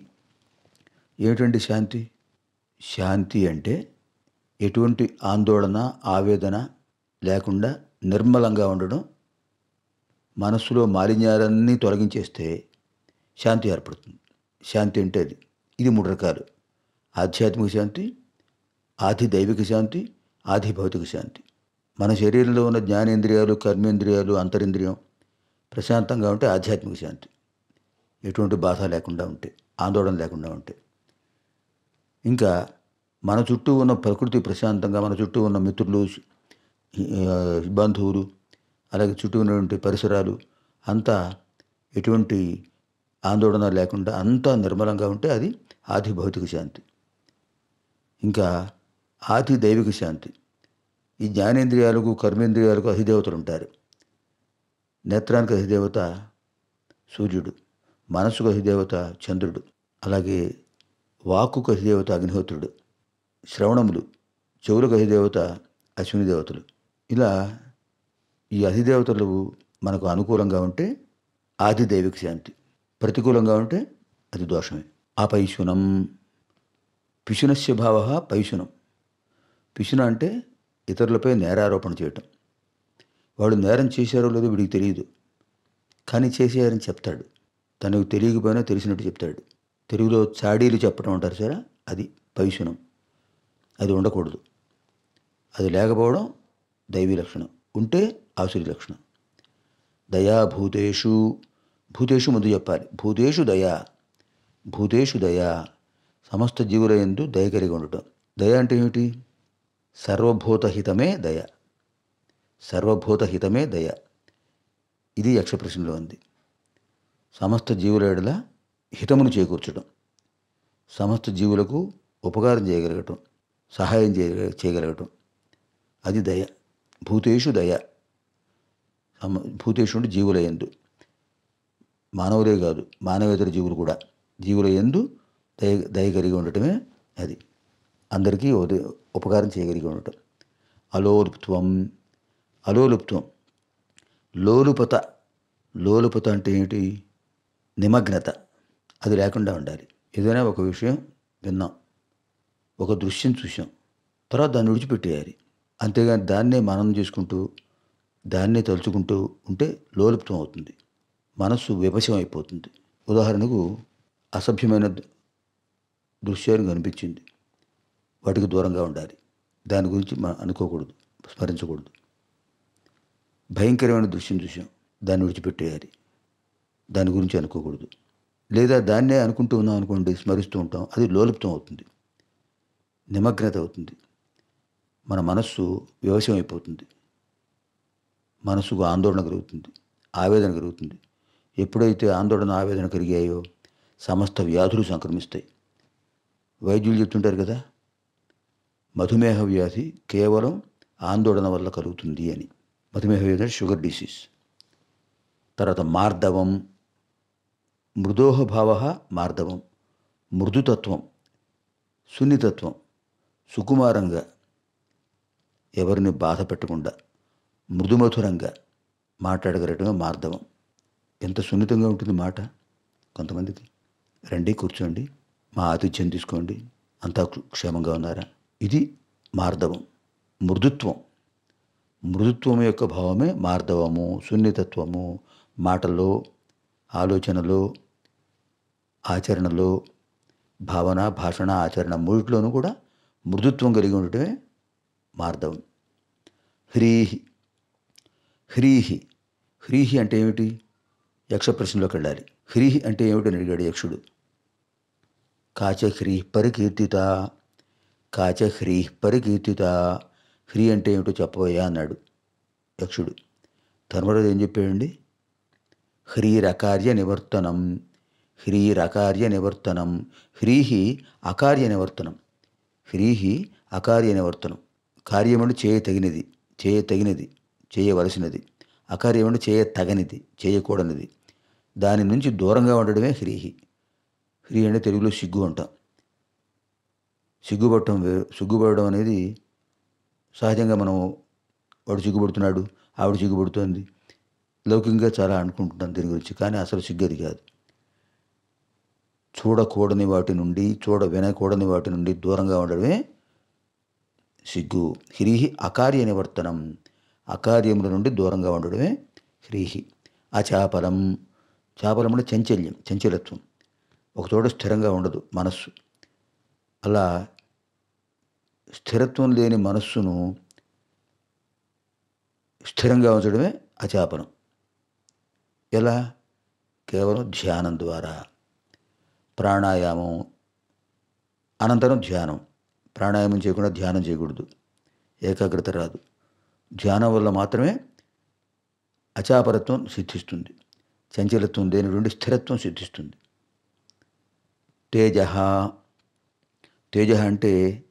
ఏమిటండి శాంతి శాంతి అంటే ఎటువంటి ఆందోళన ఆవేదన లేకుండా నిర్మలంగా ఉండడం మనస్సులో మాలిన్యాలన్నీ తొలగించేస్తే శాంతి ఏర్పడుతుంది శాంతి అంటే అది ఇది మూడు రకాలు ఆధ్యాత్మిక శాంతి ఆది దైవిక శాంతి ఆది భౌతిక శాంతి మన శరీరంలో ఉన్న జ్ఞానేంద్రియాలు కర్మేంద్రియాలు అంతరింద్రియం ప్రశాంతంగా ఉంటే ఆధ్యాత్మిక శాంతి ఎటువంటి బాధ లేకుండా ఉంటే ఆందోళన లేకుండా ఉంటే ఇంకా మన చుట్టూ ఉన్న ప్రకృతి ప్రశాంతంగా మన చుట్టూ ఉన్న మిత్రులు ఆ, బంధువులు అలాగే చుట్టూ ఉన్నటువంటి పరిసరాలు అంతా ఎటువంటి ఆందోళన లేకుండా అంతా నిర్మలంగా ఉంటే అది ఆది భౌతిక శాంతి ఇంకా ఆది దైవిక శాంతి ఈ జ్ఞానేంద్రియాలకు కర్మేంద్రియాలకు అధిదేవతలు ఉంటారు నేత్రానికి అధిదేవత సూర్యుడు మనసుకు అధిదేవత చంద్రుడు అలాగే వాక్కుకు అధిదేవత అగ్నిహోత్రుడు శ్రవణములు చెవులకు అధిదేవత అశ్విని దేవతలు ఇలా ఈ అధిదేవతలు మనకు అనుకూలంగా ఉంటే ఆది దైవిక శాంతి ప్రతికూలంగా ఉంటే అది దోషమే ఆ పైశునం పిశునస్య భావ పైశునం పిశున అంటే ఇతరులపై నేరారోపణ చేయటం వాడు నేరం చేశారో లేదో వీడికి తెలియదు కానీ చేసేయారని చెప్తాడు తనకు తెలియకపోయినా తెలిసినట్టు చెప్తాడు తెలుగులో చాడీలు చెప్పడం అంటారు సరే అది పైశునం అది ఉండకూడదు అది లేకపోవడం దైవీ లక్షణం ఉంటే ఆసురి లక్షణం దయా భూతేషు భూతేషు ముందు చెప్పాలి భూతేషు దయా భూతేషు దయా సమస్త జీవుల ఎందు దయ కలిగి ఉండటం దయ అంటే ఏమిటి సర్వభూతహితమే దయ సర్వభూతహితమే దయ ఇది యక్ష ప్రశ్నలో ఉంది సమస్త జీవుల ఎడల హితమును చేకూర్చడం సమస్త జీవులకు ఉపకారం చేయగలగటం సహాయం చేయ చేయగలగటం అది దయ భూతేషు దయ సమ భూతేషు అంటే జీవుల ఎందు మానవులే కాదు మానవేతర జీవులు కూడా జీవుల ఎందు దయ దయ కలిగి ఉండటమే అది అందరికీ ఉద- ఉపకారం చేయగలిగి ఉండటం అలోలుప్త్వం అలోలుప్త్వం లోలుపత లోలుపత అంటే ఏంటి నిమగ్నత అది లేకుండా ఉండాలి ఏదైనా ఒక విషయం విన్నాం ఒక దృశ్యం చూసాం తర్వాత దాన్ని విడిచిపెట్టేయాలి అంతేగాని దాన్నే మననం చేసుకుంటూ దాన్నే తలుచుకుంటూ ఉంటే లోలుప్తం అవుతుంది మనస్సు విపశం అయిపోతుంది ఉదాహరణకు అసభ్యమైన ద- దృశ్యాలు కనిపించింది వాటికి దూరంగా ఉండాలి దాని గురించి మనం అనుకోకూడదు స్మరించకూడదు భయంకరమైన దృశ్యం చూసాం దాన్ని విడిచిపెట్టేయాలి దాని గురించి అనుకోకూడదు లేదా దాన్నే అనుకుంటూ ఉన్నాం అనుకోండి స్మరిస్తూ ఉంటాం అది లోలుప్తం అవుతుంది నిమగ్నత అవుతుంది మన మనస్సు వివశం అయిపోతుంది మనసుకు ఆందోళన కలుగుతుంది ఆవేదన కలుగుతుంది ఎప్పుడైతే ఆందోళన ఆవేదన కలిగాయో సమస్త వ్యాధులు సంక్రమిస్తాయి వైద్యులు చెప్తుంటారు కదా మధుమేహ వ్యాధి కేవలం ఆందోళన వల్ల కలుగుతుంది అని మధుమేహ వ్యాధి అంటే షుగర్ డిసీజ్ తర్వాత మార్దవం మృదోహ భావ మార్దవం మృదుతత్వం సున్నితత్వం సుకుమారంగా ఎవరిని బాధ పెట్టకుండా మృదుమధురంగా మాట్లాడగలటమే మార్దవం ఎంత సున్నితంగా ఉంటుంది మాట కొంతమందికి రండి కూర్చోండి మా ఆతిథ్యం తీసుకోండి అంతా క్షేమంగా ఉన్నారా ఇది మార్దవం మృదుత్వం మృదుత్వం యొక్క భావమే మార్దవము సున్నితత్వము మాటల్లో ఆలోచనలో ఆచరణలో భావన భాషణ ఆచరణ మూడిట్లోనూ కూడా మృదుత్వం కలిగి ఉండటమే మార్దవం హ్రీహి హ్రీహి హ్రీహి అంటే ఏమిటి యక్ష ప్రశ్నలోకి వెళ్ళాలి హ్రీహి అంటే ఏమిటని అడిగాడు యక్షుడు కాచ హ్రీహ్ పరికీర్తిత కాచ హ్రీహ్ పరికీర్తిత హ్రీ అంటే ఏమిటో చెప్పబోయా అన్నాడు యక్షుడు ధర్మరాజు ఏం చెప్పాడండి హ్రీరకార్య నివర్తనం హ్రీరకార్య నివర్తనం హ్రీహి అకార్య నివర్తనం హ్రీహి అకార్య నివర్తనం కార్యమును చేయతగినది చేయతగినది చేయవలసినది అకార్యమును చేయతగనిది చేయకూడనిది దాని నుంచి దూరంగా ఉండడమే హ్రీహి హ్రీ అంటే తెలుగులో సిగ్గు అంటాం సిగ్గుపడటం వే సిగ్గుపడడం అనేది సహజంగా మనం వాడు సిగ్గుపడుతున్నాడు ఆవిడ సిగ్గుపడుతోంది లౌకికంగా చాలా అనుకుంటున్నాం దీని గురించి కానీ అసలు సిగ్గు అది కాదు చూడకూడని వాటి నుండి చూడ వినకూడని వాటి నుండి దూరంగా ఉండడమే సిగ్గు హ్రీహి అకార్య నివర్తనం అకార్యముల నుండి దూరంగా ఉండడమే హ్రీహి అచాపలం చాపలం అంటే చంచల్యం చంచలత్వం ఒక చోట స్థిరంగా ఉండదు మనస్సు అలా స్థిరత్వం లేని మనస్సును స్థిరంగా ఉంచడమే అచాపనం ఎలా కేవలం ధ్యానం ద్వారా ప్రాణాయామం అనంతరం ధ్యానం ప్రాణాయామం చేయకుండా ధ్యానం చేయకూడదు ఏకాగ్రత రాదు ధ్యానం వల్ల మాత్రమే అచాపరత్వం సిద్ధిస్తుంది చంచలత్వం లేనటువంటి స్థిరత్వం సిద్ధిస్తుంది తేజ తేజ అంటే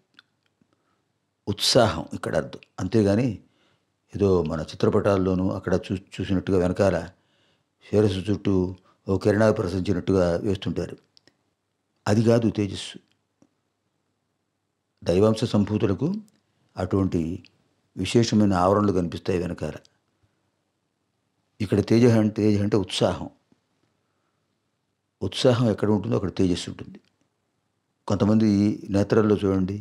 ఉత్సాహం ఇక్కడ అర్థం అంతేగాని ఏదో మన చిత్రపటాల్లోనూ అక్కడ చూ చూసినట్టుగా వెనకాల శిరస్సు చుట్టూ ఓ కిరణాలు ప్రసరించినట్టుగా వేస్తుంటారు అది కాదు తేజస్సు దైవాంశ సంభూతులకు అటువంటి విశేషమైన ఆవరణలు కనిపిస్తాయి వెనకాల ఇక్కడ తేజ అంటే తేజ అంటే ఉత్సాహం ఉత్సాహం ఎక్కడ ఉంటుందో అక్కడ తేజస్సు ఉంటుంది కొంతమంది నేత్రాల్లో చూడండి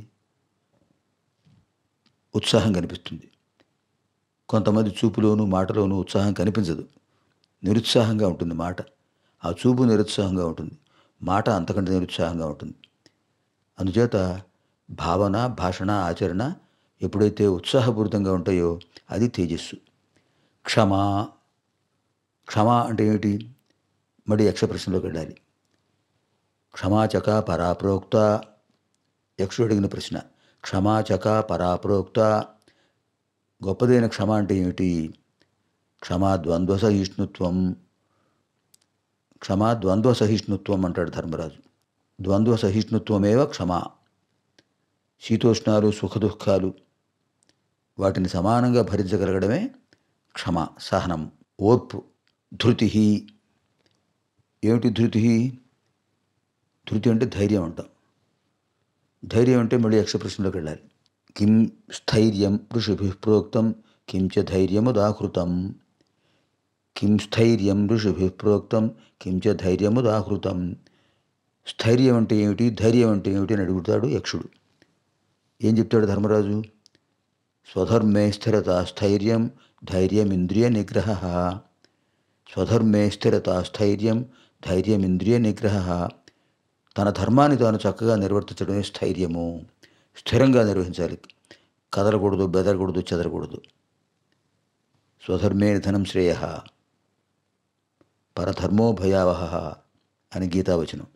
ఉత్సాహం కనిపిస్తుంది కొంతమంది చూపులోను మాటలోను ఉత్సాహం కనిపించదు నిరుత్సాహంగా ఉంటుంది మాట ఆ చూపు నిరుత్సాహంగా ఉంటుంది మాట అంతకంటే నిరుత్సాహంగా ఉంటుంది అందుచేత భావన భాషణ ఆచరణ ఎప్పుడైతే ఉత్సాహపూరితంగా ఉంటాయో అది తేజస్సు క్షమ క్షమ అంటే ఏమిటి మళ్ళీ యక్ష ప్రశ్నలోకి వెళ్ళాలి క్షమాచక పరాప్రోక్త యక్షుడు అడిగిన ప్రశ్న క్షమాచక పరాప్రోక్త గొప్పదైన క్షమ అంటే ఏమిటి క్షమా ద్వంద్వ సహిష్ణుత్వం క్షమా ద్వంద్వ సహిష్ణుత్వం అంటాడు ధర్మరాజు ద్వంద్వ సహిష్ణుత్వమేవ క్షమ శీతోష్ణాలు సుఖదుఖాలు వాటిని సమానంగా భరించగలగడమే క్షమ సహనం ఓర్పు ధృతి ఏమిటి ధృతి ధృతి అంటే ధైర్యం అంటాం ధైర్యం అంటే మళ్ళీ యక్ష ప్రశ్నలోకి వెళ్ళాలి కిం స్థైర్యం ఋషిభి ప్రోక్తం కించ ధైర్యముదాహృతం కిం స్థైర్యం ఋషిభి ప్రోక్తం కించ ధైర్యముదాహృతం స్థైర్యం అంటే ఏమిటి ధైర్యం అంటే ఏమిటి అని అడుగుతాడు యక్షుడు ఏం చెప్తాడు ధర్మరాజు స్వధర్మే స్థిరత స్థైర్యం ధైర్యం ఇంద్రియ నిగ్రహ స్వధర్మే స్థిరత స్థైర్యం ధైర్యం ఇంద్రియ నిగ్రహ తన ధర్మాన్ని తాను చక్కగా నిర్వర్తించడమే స్థైర్యము స్థిరంగా నిర్వహించాలి కదలకూడదు బెదరకూడదు చెదరకూడదు స్వధర్మే నిధనం శ్రేయ పరధర్మో భయావహ అని గీతావచనం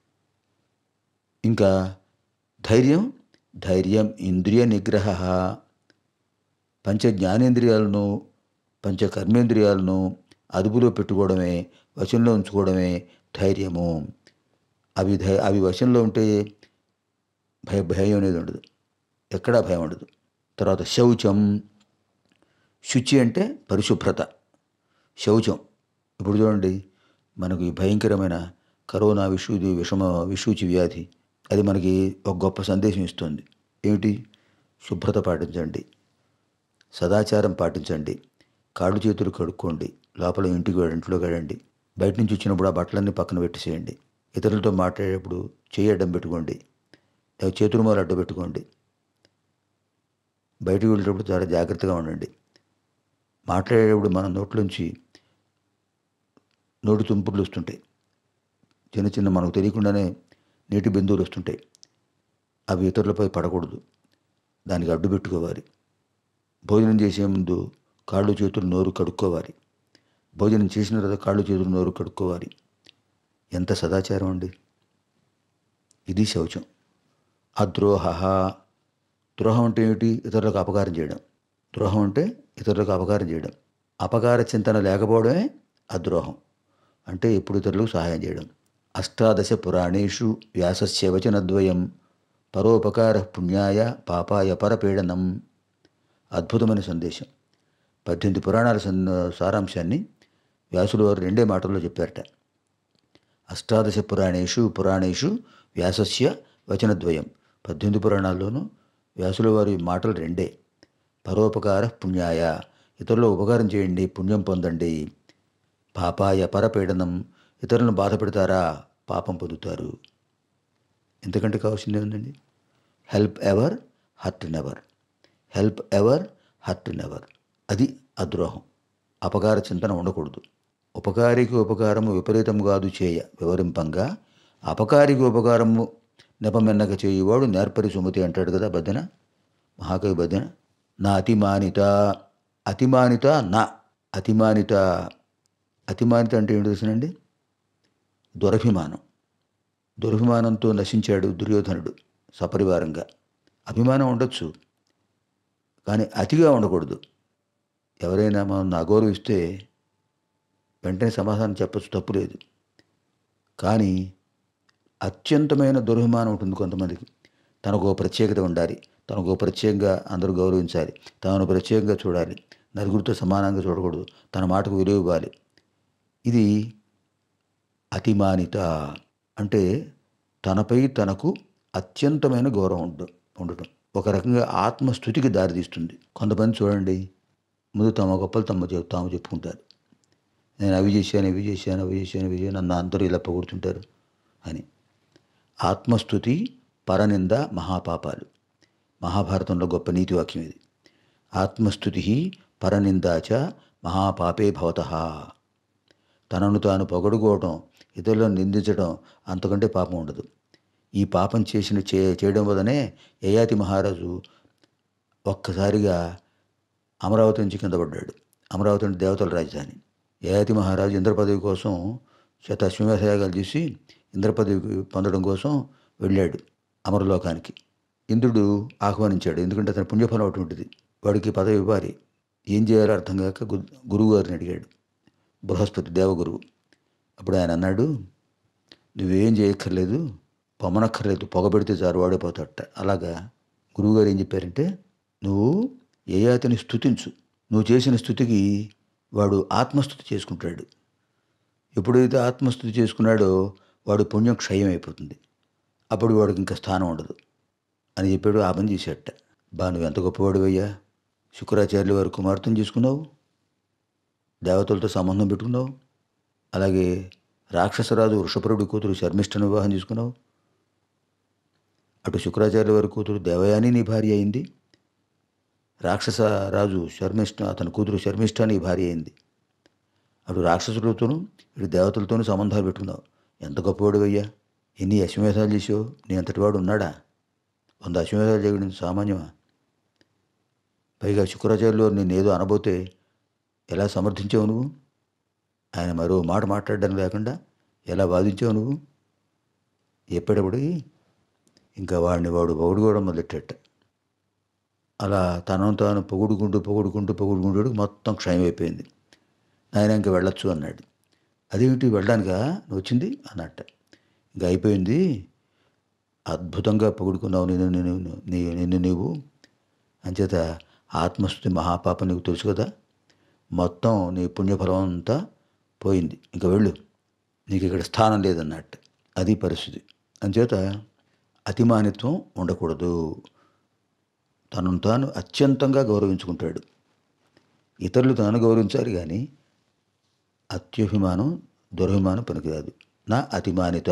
ఇంకా ధైర్యం ధైర్యం ఇంద్రియ నిగ్రహ పంచ జ్ఞానేంద్రియాలను పంచ కర్మేంద్రియాలను అదుపులో పెట్టుకోవడమే వశంలో ఉంచుకోవడమే ధైర్యము అవి ధై అవి వశంలో ఉంటే భయ భయం అనేది ఉండదు ఎక్కడా భయం ఉండదు తర్వాత శౌచం శుచి అంటే పరిశుభ్రత శౌచం ఇప్పుడు చూడండి మనకు ఈ భయంకరమైన కరోనా విషూది విషమ విషూచి వ్యాధి అది మనకి ఒక గొప్ప సందేశం ఇస్తుంది ఏమిటి శుభ్రత పాటించండి సదాచారం పాటించండి కాళ్ళు చేతులు కడుక్కోండి లోపల ఇంటికి వెళ్ళ- ఇంట్లోకి వెళ్ళండి బయట నుంచి వచ్చినప్పుడు ఆ బట్టలన్నీ పక్కన పెట్టేసేయండి ఇతరులతో మాట్లాడేటప్పుడు చేయి అడ్డం పెట్టుకోండి లేదా చేతులు మొదలు అడ్డు పెట్టుకోండి బయటికి వెళ్ళేటప్పుడు చాలా జాగ్రత్తగా ఉండండి మాట్లాడేటప్పుడు మన నోట్లోంచి నోటి తుంపుర్లు వస్తుంటాయి చిన్న చిన్న మనకు తెలియకుండానే నీటి బిందువులు వస్తుంటాయి అవి ఇతరులపై పడకూడదు దానికి అడ్డు పెట్టుకోవాలి భోజనం చేసే ముందు కాళ్ళు చేతులు నోరు కడుక్కోవాలి భోజనం చేసిన తర్వాత కాళ్ళు చేతులు నోరు కడుక్కోవాలి ఎంత సదాచారం అండి ఇది శౌచం అద్రోహ ద్రోహం అంటే ఏమిటి ఇతరులకు అపకారం చేయడం ద్రోహం అంటే ఇతరులకు అపకారం చేయడం అపకార చింతన లేకపోవడమే అద్రోహం అంటే ఎప్పుడు ఇతరులకు సహాయం చేయడం అష్టాదశ పురాణేషు వ్యాసస్య వచనద్వయం పరోపకార పుణ్యాయ పాపాయ పరపీడనం అద్భుతమైన సందేశం పద్దెనిమిది పురాణాల సన్ సారాంశాన్ని వ్యాసులు వారు రెండే మాటల్లో చెప్పారట అష్టాదశ పురాణేషు పురాణేషు వ్యాసస్య వచనద్వయం పద్దెనిమిది పురాణాల్లోనూ వ్యాసుల వారి మాటలు రెండే పరోపకార పుణ్యాయ ఇతరులు ఉపకారం చేయండి పుణ్యం పొందండి పాపాయ పరపీడనం ఇతరులను బాధ పెడతారా పాపం పొందుతారు ఎంతకంటే కావాల్సిందే ఉందండి help ever hurt never help ever hurt never అది అద్రోహం అపకార చింతన ఉండకూడదు ఉపకారికి ఉపకారము విపరీతం కాదు చేయ వివరింపంగా అపకారికి ఉపకారము నెపమెన్నక చేయువాడు నేర్పరి సుమతి అంటాడు కదా బద్దెన మహాకవి బద్దెన నా అతిమానిత అతిమానిత నా అతిమానిత అతిమానిత అంటే ఏంటి తెలుసునండి దురభిమానం దురభిమానంతో నశించాడు దుర్యోధనుడు సపరివారంగా అభిమానం ఉండొచ్చు కానీ అతిగా ఉండకూడదు ఎవరైనా మనం అగౌరవిస్తే వెంటనే సమాధానం చెప్పచ్చు తప్పు లేదు కానీ అత్యంతమైన దురభిమానం ఉంటుంది కొంతమందికి తనకు ఒక ప్రత్యేకత ఉండాలి తనకు ఒక ప్రత్యేకంగా అందరూ గౌరవించాలి తనను ప్రత్యేకంగా చూడాలి నలుగురితో సమానంగా చూడకూడదు తన మాటకు విలువ ఇవ్వాలి ఇది అతిమానిత అంటే తనపై తనకు అత్యంతమైన గౌరవం ఉండ ఉండటం ఒక రకంగా ఆత్మస్థుతికి దారితీస్తుంది కొంతమంది చూడండి ముందు తమ గొప్పలు తమ చెప్ తాము చెప్పుకుంటారు నేను అవి చేశాను ఇవి చేశాను అవి చేశాను ఇవి చేశాను నన్ను అందరూ ఇలా పొగుడుతుంటారు అని ఆత్మస్థుతి పరనింద మహాపాపాలు మహాభారతంలో గొప్ప నీతి వాక్యం ఇది ఆత్మస్థుతి పరనిందాచ మహాపాపే భవత తనను తాను పొగడుకోవడం ఇతరులను నిందించడం అంతకంటే పాపం ఉండదు ఈ పాపం చేసిన చే చేయడం వల్లనే యయాతి మహారాజు ఒక్కసారిగా అమరావతి నుంచి కింద పడ్డాడు అమరావతి అంటే దేవతల రాజధాని యయాతి మహారాజు ఇంద్ర పదవి కోసం శత అశ్వమేధయాగాలు చేసి ఇంద్ర పదవి పొందడం కోసం వెళ్ళాడు అమరలోకానికి ఇంద్రుడు ఆహ్వానించాడు ఎందుకంటే అతని పుణ్యఫలం అటువంటిది వాడికి పదవి ఇవ్వాలి ఏం చేయాలో అర్థం కాక గు గురువు గారిని అడిగాడు బృహస్పతి దేవగురువు అప్పుడు ఆయన అన్నాడు నువ్వేం చేయక్కర్లేదు పొమ్మనక్కర్లేదు పొగ పెడితే చాలు వాడిపోతాడట అలాగా గురువుగారు ఏం చెప్పారంటే నువ్వు యయాతిని స్థుతించు నువ్వు చేసిన స్థుతికి వాడు ఆత్మస్థుతి చేసుకుంటాడు ఎప్పుడైతే ఆత్మస్థుతి చేసుకున్నాడో వాడు పుణ్యం క్షయం అయిపోతుంది అప్పుడు వాడికి ఇంకా స్థానం ఉండదు అని చెప్పాడు ఆ పని చేసేట బా నువ్వు ఎంత గొప్పవాడివయ్యా శుక్రాచార్యుల వారి కుమార్తెను చేసుకున్నావు దేవతలతో సంబంధం పెట్టుకున్నావు అలాగే రాక్షసరాజు వృషపరుడి కూతురు శర్మిష్ఠను వివాహం చేసుకున్నావు అటు శుక్రాచార్యుల వారి కూతురు దేవయాని నీ భార్య అయింది రాక్షస రాజు శర్మిష్ఠ అతని కూతురు శర్మిష్ఠ నీ భార్య అయింది అటు రాక్షసులతోనూ ఇటు దేవతలతోనూ సంబంధాలు పెట్టుకున్నావు ఎంత గొప్పవాడివయ్యా ఎన్ని అశ్వమేధాలు చేసావు నీ అంతటి వాడు ఉన్నాడా వంద అశ్వమేధాలు చేయడం సామాన్యమా పైగా శుక్రాచార్యులు నేను ఏదో అనబోతే ఎలా సమర్థించావు నువ్వు ఆయన మరో మాట మాట్లాడడం లేకుండా ఎలా వాదించావు నువ్వు ఎప్పటికప్పుడు ఇంకా వాడిని వాడు పొగుడుకోవడం మొదలెట్టేట అలా తనను తాను పొగుడుకుంటూ పొగుడుకుంటూ పొగుడుకుంటూ మొత్తం క్షయం అయిపోయింది ఆయన ఇంక వెళ్ళొచ్చు అన్నాడు అదేమిటి వెళ్ళడానికా నువ్వు వచ్చింది అన్నట్ట ఇంకా అయిపోయింది అద్భుతంగా పొగుడుకున్నావు నేను నేను నీ నిన్ను నీవు అంచేత ఆత్మస్థుతి మహాపాపం నీకు తెలుసు కదా మొత్తం నీ పుణ్యఫలం అంతా పోయింది ఇంకా వెళ్ళు నీకు ఇక్కడ స్థానం లేదన్నట్టు అది పరిస్థితి అంచేత అతిమానిత్వం ఉండకూడదు తనను తాను అత్యంతంగా గౌరవించుకుంటాడు ఇతరులు తాను గౌరవించాలి కానీ అత్యభిమానం దురభిమానం పనికిరాదు నా అతిమానిత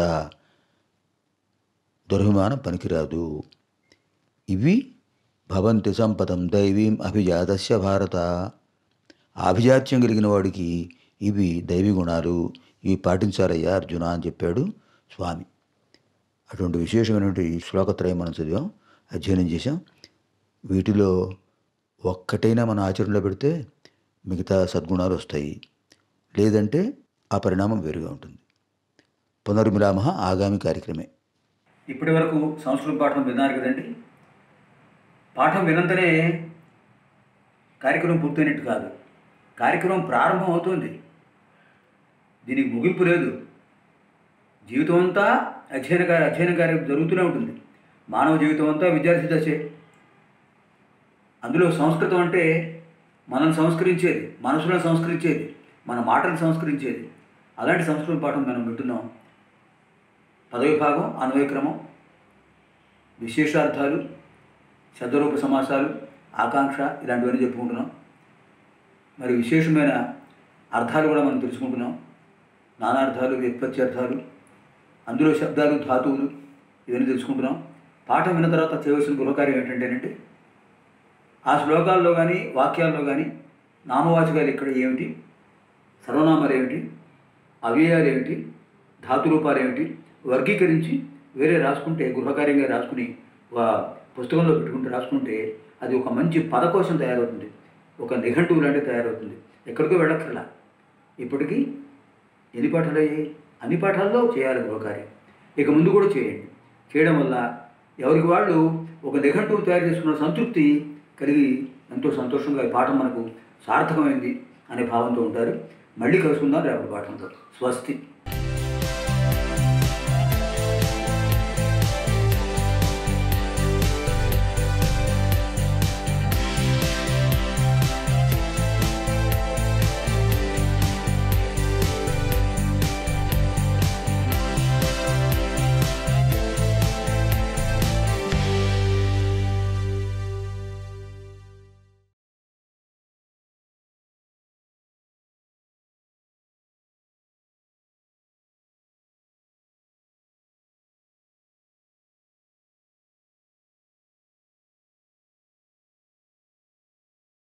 దురభిమానం పనికిరాదు ఇవి భవంతి సంపదం దైవీం అభిజాతస్య భారత ఆభిజాత్యం కలిగిన వాడికి ఇవి దైవీ గుణాలు ఇవి పాటించాలయ్యా అర్జున అని చెప్పాడు స్వామి అటువంటి విశేషమైనటువంటి ఈ శ్లోకత్రయం మనం చదివాం అధ్యయనం చేసాం వీటిలో ఒక్కటైనా మన ఆచరణలో పెడితే మిగతా సద్గుణాలు వస్తాయి లేదంటే ఆ పరిణామం వేరుగా ఉంటుంది పునర్మిలామ ఆగామి కార్యక్రమే ఇప్పటి వరకు సంస్కృత పాఠం విన్నారు కదండి పాఠం వినంతనే కార్యక్రమం పూర్తయినట్టు కాదు కార్యక్రమం ప్రారంభం అవుతుంది దీనికి ముగింపు లేదు జీవితం అంతా అధ్యయన కార్య అధ్యయన కార్యం జరుగుతూనే ఉంటుంది మానవ జీవితం అంతా విద్యార్థి దశే అందులో సంస్కృతం అంటే మనం సంస్కరించేది మనసులను సంస్కరించేది మన మాటలు సంస్కరించేది అలాంటి సంస్కృత పాఠం మనం వింటున్నాం పదవి భాగం అన్వయక్రమం విశేషార్థాలు శబ్దరూప సమాసాలు ఆకాంక్ష ఇలాంటివన్నీ చెప్పుకుంటున్నాం మరి విశేషమైన అర్థాలు కూడా మనం తెలుసుకుంటున్నాం నానార్థాలు వ్యుత్పత్త్యర్థాలు అందులో శబ్దాలు ధాతువులు ఇవన్నీ తెలుసుకుంటున్నాం పాఠం విన్న తర్వాత చేయవలసిన గృహకార్యం ఏంటంటేనంటే ఆ శ్లోకాల్లో కానీ వాక్యాల్లో కానీ నామవాచకాలు ఇక్కడ ఏమిటి సర్వనామాలు ఏమిటి అవ్యయాలు ఏమిటి ధాతురూపాలు ఏమిటి వర్గీకరించి వేరే రాసుకుంటే గృహకార్యంగా రాసుకుని ఒక పుస్తకంలో పెట్టుకుంటే రాసుకుంటే అది ఒక మంచి పదకోశం తయారవుతుంది ఒక నిఘంటువు లాంటివి తయారవుతుంది ఎక్కడికో వెళ్ళక్కర్లా ఇప్పటికీ ఎన్ని పాఠాలు అయ్యాయి అన్ని పాఠాల్లో చేయాలి గృహకార్యం ఇక ముందు కూడా చేయండి చేయడం వల్ల ఎవరికి వాళ్ళు ఒక నిఘంటువు తయారు చేసుకున్న సంతృప్తి కలిగి ఎంతో సంతోషంగా ఈ పాఠం మనకు సార్థకమైంది అనే భావంతో ఉంటారు మళ్ళీ కలుసుకుందాం రేపటి పాఠంతో స్వస్తి